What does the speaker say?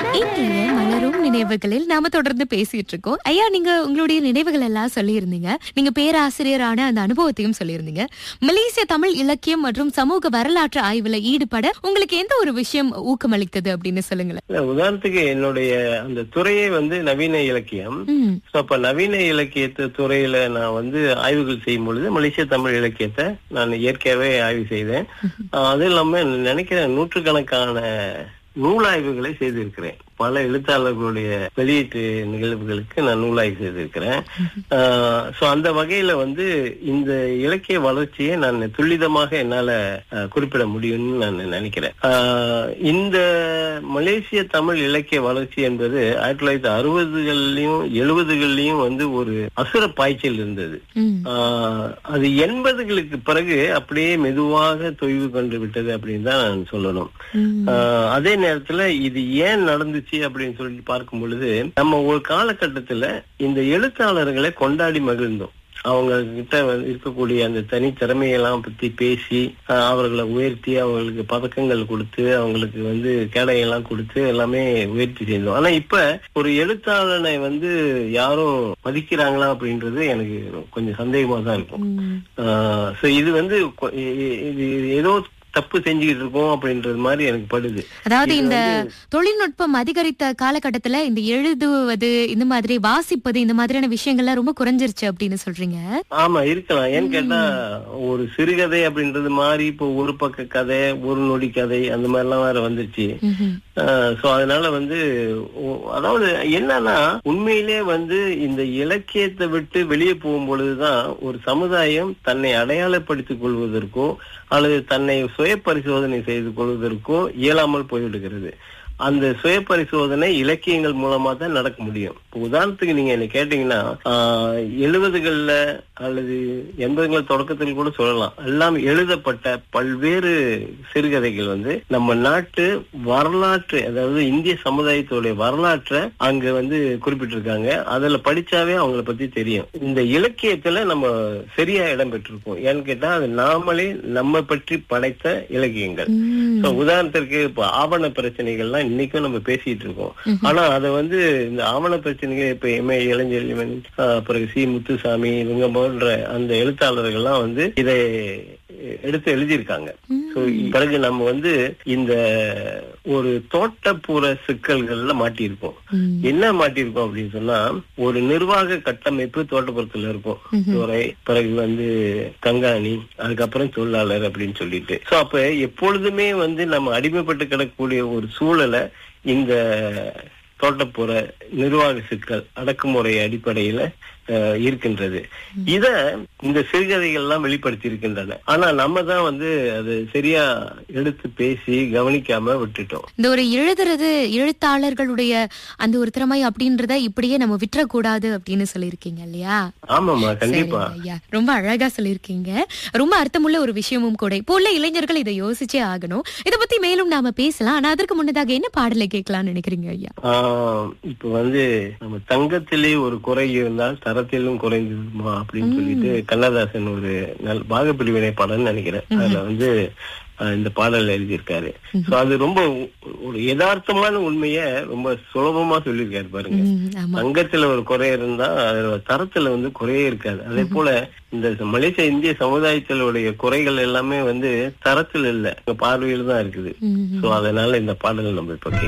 இன்றைய மலரும் நினைவுகளில் நாம தொடர்ந்து பேசிட்டு இருக்கோம் ஐயா நீங்க உங்களுடைய நினைவுகள் எல்லாம் சொல்லியிருந்தீங்க நீங்க பேராசிரியரான அந்த அனுபவத்தையும் சொல்லியிருந்தீங்க மலேசிய தமிழ் இலக்கியம் மற்றும் சமூக வரலாற்று ஆய்வுல ஈடுபட உங்களுக்கு எந்த ஒரு விஷயம் ஊக்கமளித்தது அப்படின்னு சொல்லுங்களேன் இல்ல உதாரணத்துக்கு என்னுடைய அந்த துறையே வந்து நவீன இலக்கியம் ம், So, அப்ப நவீன இலக்கியத்து துறையில நான் வந்து ஆய்வுகள் செய்யும் பொழுது மலேசிய தமிழ் இலக்கியத்தை நான் இயற்கையாவே ஆய்வு செய்தேன் ஆஹ் அது இல்லாம நினைக்கிறேன் நூற்றுக்கணக்கான நூலாய்வுகளை செய்திருக்கிறேன் பல எழுத்தாளர்களுடைய வெளியீட்டு நிகழ்வுகளுக்கு நான் நூலாய்வு செய்திருக்கிறேன் சோ அந்த வகையில வந்து இந்த இலக்கிய வளர்ச்சியை நான் துல்லிதமாக என்னால ஆஹ், குறிப்பிட முடியும்னு நான் நினைக்கிறேன் ஆஹ், இந்த மலேசிய தமிழ் இலக்கிய வளர்ச்சி என்பது ஆயிரத்தி தொள்ளாயிரத்தி அறுபதுகள்லயும் எழுபதுகள்லயும் வந்து ஒரு அசுர பாய்ச்சல் இருந்தது ம், ஆஹ், அது எண்பதுகளுக்கு பிறகு அப்படியே மெதுவாக தொய்வு கொண்டு விட்டது அப்படின்னு தான் நான் சொல்லணும் ம், ஆஹ், அதே நேரத்துல இது ஏன் நடந்துச்சு அப்படின்னு சொல்லிட்டு பார்க்கும் பொழுது நம்ம ஒரு காலகட்டத்துல இந்த எழுத்தாளர்களை கொண்டாடி மகிழ்ந்தோம் அவங்க கிட்ட வந்து இருக்கக்கூடிய அந்த தனித்திறமையெல்லாம் பத்தி பேசி ஆஹ், அவர்களை உயர்த்தி அவங்களுக்கு பதக்கங்கள் கொடுத்து அவங்களுக்கு வந்து கேடையெல்லாம் கொடுத்து எல்லாமே உயர்த்தி செய்தோம் ஆனா இப்ப ஒரு எழுத்தாளனை வந்து யாரும் மதிக்கிறாங்களா அப்படின்றது எனக்கு கொஞ்சம் சந்தேகமா தான் இருக்கும் ம். சோ இது வந்து கொ- இ- இ- இது ஏதோ தப்பு செஞ்சுக்கிட்டு இருக்கோம் அப்படின்றது மாதிரி எனக்கு படுது அதாவது இது இந்த தொழில்நுட்பம் அதிகரித்த காலகட்டத்துல இந்த எழுதுவது இந்த மாதிரி வாசிப்பது இந்த மாதிரியான விஷயங்கள்லாம் ரொம்ப குறைஞ்சிருச்சு அப்படின்னு சொல்றீங்க ஆமா இருக்கலாம் ஏன்னு கேட்டா ஒரு சிறுகதை அப்படின்றது மாதிரி இப்போ ஒரு பக்க கதை ஒரு நொடி கதை அந்த மாதிரி எல்லாம் வேற வந்துருச்சு ம்ஹும். சோ அதனால வந்து ஓ- அதாவது என்னன்னா உண்மையிலே வந்து இந்த இலக்கியத்தை விட்டு வெளியே போகும் பொழுதுதான் ஒரு சமுதாயம் தன்னை அடையாளப்படுத்திக் கொள்வதற்கோ அல்லது தன்னை சுய பரிசோதனை செய்து கொள்வதற்கோ இயலாமல் போய்விடுகிறது அந்த சுய பரிசோதனை இலக்கியங்கள் மூலமா தான் நடக்க முடியும் இப்போ உதாரணத்துக்கு நீங்க என்ன கேட்டீங்கன்னா ஆஹ், எழுபதுகள்ல அல்லது எண்பதுகள் தொடக்கத்தில் கூட சொல்லலாம் எல்லாம் எழுதப்பட்ட பல்வேறு சிறுகதைகள் வந்து நம்ம நாட்டு வரலாற்று அதாவது இந்திய சமுதாயத்துடைய வரலாற்றை அங்க வந்து குறிப்பிட்டிருக்காங்க அதுல படிச்சாவே அவங்கள பத்தி தெரியும் இந்த இலக்கியத்துல நம்ம சரியா இடம் பெற்றிருக்கோம் ஏன்னு கேட்டா அது நாமளே நம்ம பற்றி படைத்த இலக்கியங்கள் ம். So, உதாரணத்திற்கு இப்ப ஆவண பிரச்சனைகள்லாம் இன்னைக்கும் நம்ம பேசிட்டு இருக்கோம் ஆனா அத வந்து இந்த ஆவண பிரச்சனைகள் இப்ப எம் ஏ இளஞ்செல்வன் ஆஹ், பிறகு சி முத்துசாமி இவங்க போன்ற அந்த எழுத்தாளர்கள்லாம் வந்து இதை எடுத்து எழுதியிருக்காங்க So, பிறகு நம்ம வந்து இந்த ஒரு தோட்டப்புற சிக்கல்கள்ல மாட்டியிருக்கோம் ம். என்ன மாட்டியிருக்கோம் அப்படின்னு சொன்னா ஒரு நிர்வாக கட்டமைப்பு தோட்டப்புறத்துல இருக்கும் துறை பிறகு வந்து கங்காணி அதுக்கப்புறம் தொழிலாளர் அப்படின்னு சொல்லிட்டு சோ அப்ப எப்பொழுதுமே வந்து நம்ம அடிமைப்பட்டு கிடக்கக்கூடிய ஒரு சூழலை இந்த தோட்டப்புற நிர்வாக சிக்கல் அடக்குமுறை அடிப்படையில அஹ், இருக்கின்றது இத இந்த சிறுகதைகள் எல்லாம் வெளிப்படுத்தி இருக்கின்றன ஆனா நம்ம தான் வந்து அது சரியா எடுத்து பேசி கவனிக்காம விட்டுட்டோம் இந்த ஒரு எழுதுறது எழுத்தாளர்களுடைய அந்த ஒரு திறமை அப்படின்றத இப்படியே நம்ம விட்டுறக்கூடாது அப்படின்னு சொல்லியிருக்கீங்க இல்லையா ஆமாமா கண்டிப்பா சரிங்க ஐயா ரொம்ப அழகா சொல்லியிருக்கீங்க ரொம்ப அர்த்தமுள்ள ஒரு விஷயமும் கூட இப்போ உள்ள இளைஞர்கள் இதை யோசிச்சே ஆகணும் இத பத்தி மேலும் நாம பேசலாம் ஆனா அதற்கு முன்னதாக என்ன பாடலை கேட்கலாம்னு நினைக்கிறீங்க ஐயா ஆஹ் இப்ப வந்து நம்ம தங்கத்திலே ஒரு குறை இருந்தால் தரத்திலும் குறைந்துமா அப்படின்னு சொல்லிட்டு கண்ணதாசன் ஒரு நல் பாகப்பிரிவினை பாடல்னு நினைக்கிறேன் அதுல வந்து ஆஹ் இந்த பாடல் எழுதியிருக்காரு சோ அது ரொம்ப ஒ- ஒரு யதார்த்தமான உண்மைய ரொம்ப சுலபமா சொல்லியிருக்காரு பாருங்க ம், ஆமா தங்கத்துல ஒரு குறை இருந்தா அதுல தரத்துல வந்து குறையே இருக்காது அதே போல இந்த மலேசிய இந்திய சமுதாயத்தினுடைய குறைகள் எல்லாமே வந்து தரத்தில் இல்ல பார்வையில் தான் இருக்குது ம், சோ அதனால இந்த பாடல் நம்ம இப்ப கேட்கலாம்